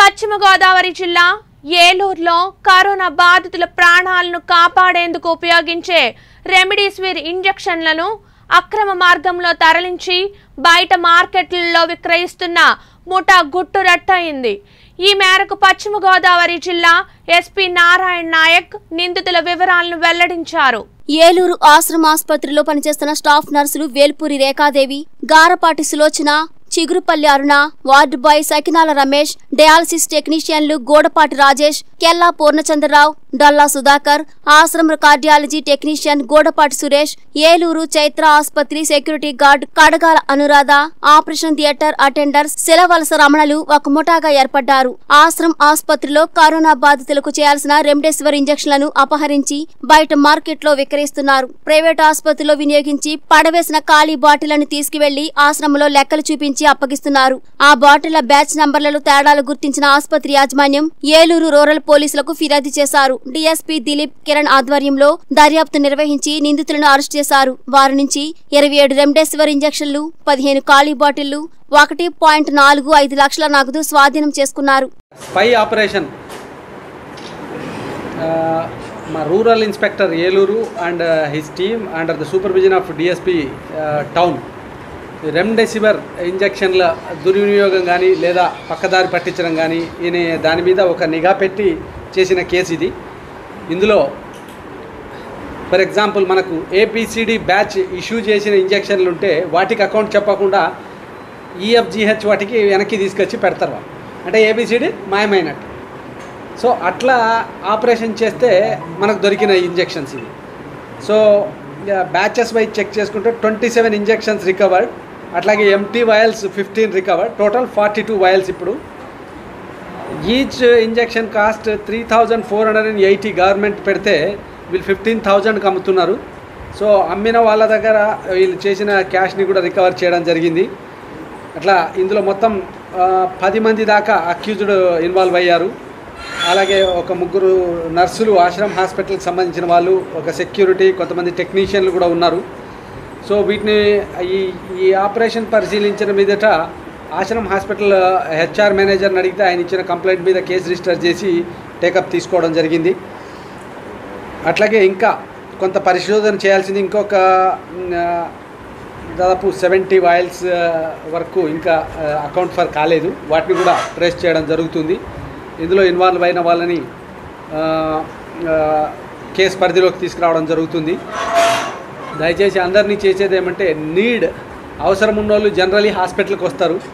పశ్చిమ గోదావరి జిల్లా ఏలూరులో కరోనా బాధితుల ప్రాణాలను కాపాడేందుకు ఉపయోగించే రెమిడీస్విర్ ఇంజెక్షన్లను అక్రమ మార్గంలో తరలించి బయట మార్కెట్లలో విక్రయిస్తున్న ముఠా గుట్టు రట్టయింది ఈ మేరకు పశ్చిమ గోదావరి జిల్లా ఎస్పీ నారాయణ నాయక్ నిందితుల వివరాలను వెల్లడించారు ఏలూరు ఆశ్రమ ఆసుపత్రిలో పనిచేస్తున్న స్టాఫ్ నర్సులు Velpuri Rekhadevi Garapati Sulochana Chigurupalli Aruna ward boy Sakinala Ramesh dialysis టెక్నీషియన్లు గోడపాటి రాజేష్ కెల్లా పూర్ణచంద్రరావు డల్లా సుధాకర్ ఆశ్రమ కార్డియాలజీ టెక్నీషియన్ గోడపాటి సురేష్ ఏలూరు చైత్ర ఆసుపత్రి security guard Kadagala Anuradha operation theatre attender Silavalasa రమణలు ఒక ముఠాగా ఏర్పడ్డారు ఆశ్రమ్ ఆసుపత్రిలో కరోనా బాధితులకు చేయాల్సిన రెమ్డెసివిర్ ఇంజెక్షన్లను అపహరించి బయట మార్కెట్లో విక్రయిస్తున్నారు ప్రైవేట్ ఆసుపత్రిలో వినియోగించి పడవేసిన ఖాళీ బాటిళ్లను తీసుకువెళ్లి ఆశ్రమంలో లెక్కలు చూపించి అప్పగిస్తున్నారు ఆ బాటిళ్ల బ్యాచ్ నంబర్లలో తేడాలు గుర్తించిన ఆసుపత్రి యాజమాన్యం ఏలూరు రూరల్ పోలీసులకు ఫిర్యాదు చేశారు డీఎస్పీ దిలీప్ కిరణ్ ఆధ్వర్యంలో దర్యాప్తు నిర్వహించి నిందితులను అరెస్ట్ చేశారు వారి నుంచి ఇరవై ఏడు రెమ్డెసివిర్ ఇంజెక్షన్లు పదిహేను ఖాళీ బాటిళ్లు ఒకటి పాయింట్ నాలుగు ఐదు లక్షల నగదు స్వాధీనం చేసుకున్నారు స్పై ఆపరేషన్ మా rural inspector Eluru and his team under the supervision of DSP town remdesivir ఇంజెక్షన్ల దుర్వినియోగం కానీ లేదా పక్కదారి పట్టించడం కానీ ఈయన దాని మీద ఒక నిఘా పెట్టి చేసిన కేసు ఇది ఇందులో ఫర్ ఎగ్జాంపుల్ మనకు ఏపీసీడీ బ్యాచ్ ఇష్యూ చేసిన ఇంజెక్షన్లు ఉంటే వాటికి అకౌంట్ చెప్పకుండా ఈఎఫ్జిహెచ్ వాటికి వెనక్కి తీసుకొచ్చి పెడతారు వాళ్ళు అంటే ఏబిసిడి మాయమైనట్టు సో అట్లా ఆపరేషన్ చేస్తే మనకు దొరికిన ఇంజెక్షన్స్ ఇవి సో బ్యాచెస్ వైజ్ చెక్ చేసుకుంటే ట్వంటీ సెవెన్ ఇంజెక్షన్స్ రికవర్డ్ అట్లాగే empty vials fifteen recovered total forty two vials ఇప్పుడు each injection cost three thousand four hundred and eighty government పెడితే వీళ్ళు ఫిఫ్టీన్ థౌజండ్కి అమ్ముతున్నారు సో అమ్మిన వాళ్ళ దగ్గర వీళ్ళు చేసిన క్యాష్ని కూడా రికవర్ చేయడం జరిగింది అట్లా ఇందులో మొత్తం ఆ, పది మంది దాకా అక్యూజ్డ్ ఇన్వాల్వ్ అయ్యారు అలాగే ఒక ముగ్గురు నర్సులు ఆశ్రమ్ హాస్పిటల్కి సంబంధించిన వాళ్ళు ఒక సెక్యూరిటీ కొంతమంది టెక్నీషియన్లు కూడా ఉన్నారు సో వీటిని ఈ ఈ ఆపరేషన్ పరిశీలించిన మీదట ఆశ్రమ్ హాస్పిటల్ హెచ్ఆర్ మేనేజర్ని అడిగితే ఆయన ఇచ్చిన కంప్లైంట్ మీద కేసు రిజిస్టర్ చేసి టేకప్ తీసుకోవడం జరిగింది అట్లాగే ఇంకా కొంత పరిశోధన చేయాల్సింది ఇంకొక మ్, ఆ, దాదాపు సెవెంటీ వాయిల్స్ వరకు ఇంకా అకౌంట్ ఫర్ కాలేదు వాటిని కూడా ట్రేస్ చేయడం జరుగుతుంది ఇందులో ఇన్వాల్వ్ అయిన వాళ్ళని ఆ, ఆ, కేసు పరిధిలోకి తీసుకురావడం జరుగుతుంది దయచేసి అందరినీ చేసేది ఏమంటే నీడ్ అవసరం ఉన్న వాళ్ళు జనరలీ హాస్పిటల్కి వస్తారు